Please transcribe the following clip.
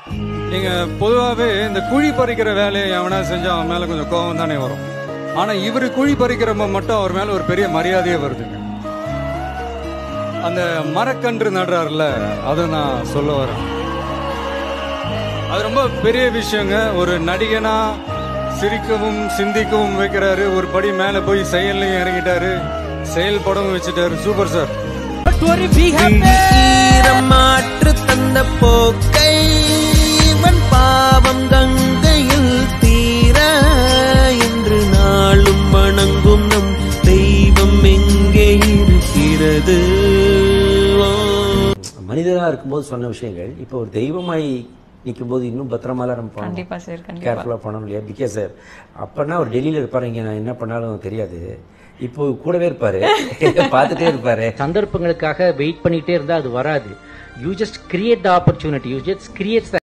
நீங்க பொதுவாகவே இந்த குழி பறிக்கிற வேலையை எவனா செஞ்சா அவன் மேல கொஞ்சம் கோபம் தானே வரும் ஆனா இவரு குழி பறிக்கிறப்ப மட்டும் அவர் மேல ஒரு பெரிய மரியாதையே வருதுங்க அந்த மரக்கன்று நடுறாருல அதை நான் சொல்ல வரேன் அது ரொம்ப பெரிய விஷயங்க ஒரு நடிகனா சிரிக்கவும் சிந்திக்கவும் வைக்கிறாரு ஒரு படி மேல போய் செயல்லையும் இறங்கிட்டாரு செயல்படவும் வச்சுட்டாரு சூப்பர் சார் ஈரம் மாற்று தந்த போக்கை இவன் பாவம் கங்கையில் தீர என்று நாளும் வணங்கும் நம் தெய்வம் எங்கே இருக்கிறது ஓ. மனிதராக இருக்கும்போது சொன்ன விஷயங்கள் இப்போ ஒரு தெய்வமாய் நிற்கும்போது இன்னும் பத்திரமாலாம் நம்ம பண்ணணும் கண்டிப்பா சார் கண்டிப்பா கேர்ஃபுல்லாக பண்ணணும் இல்லையா பிகாஸ் அப்போனா அவர் டெல்லியில் இருப்பார் இங்கே நான் என்ன பண்ணாலும் தெரியாது இப்போ கூடவே இருப்பார் பார்த்துட்டே இருப்பார் சந்தர்ப்பங்களுக்காக வெயிட் பண்ணிட்டே இருந்தா அது வராது you just create the opportunity you just creates